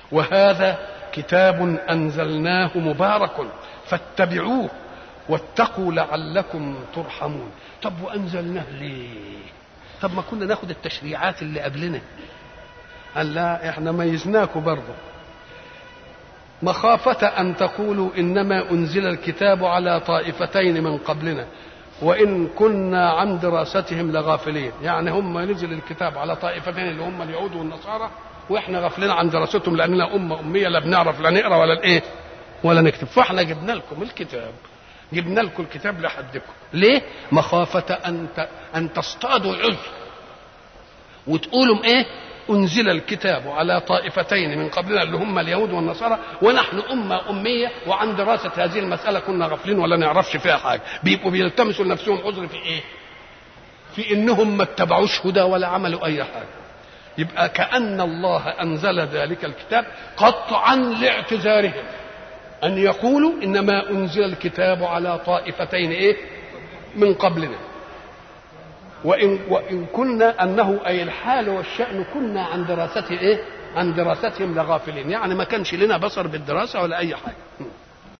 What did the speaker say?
وهذا كتاب انزلناه مبارك فاتبعوه واتقوا لعلكم ترحمون طب وانزلناه ليه طب ما كنا ناخد التشريعات اللي قبلنا قال لا احنا ميزناكم برضه مخافة أن تقولوا إنما أنزل الكتاب على طائفتين من قبلنا وإن كنا عن دراستهم لغافلين يعني هم نزل الكتاب على طائفتين اللي هم اليهود والنصارى وإحنا غافلين عن دراستهم لأننا أمة أمية لا بنعرف لا نقرأ ولا الإيه ولا نكتب فإحنا جبنا لكم الكتاب جبنا لكم الكتاب لحدكم ليه مخافة أن أن تصطادوا العذر وتقولوا ايه انزل الكتاب على طائفتين من قبلنا اللي هم اليهود والنصارى ونحن امه اميه وعن دراسه هذه المساله كنا غافلين ولا نعرفش فيها حاجه بيبقوا بيلتمسوا لنفسهم عذر في ايه في انهم ما اتبعوش هدى ولا عملوا اي حاجه يبقى كان الله انزل ذلك الكتاب قطعا لاعتذارهم ان يقولوا انما انزل الكتاب على طائفتين ايه من قبلنا وإن, وإن كنا أنه أي الحال والشأن كنا عن دراسته إيه؟ عن دراستهم لغافلين يعني ما كانش لنا بصر بالدراسة ولا أي حاجة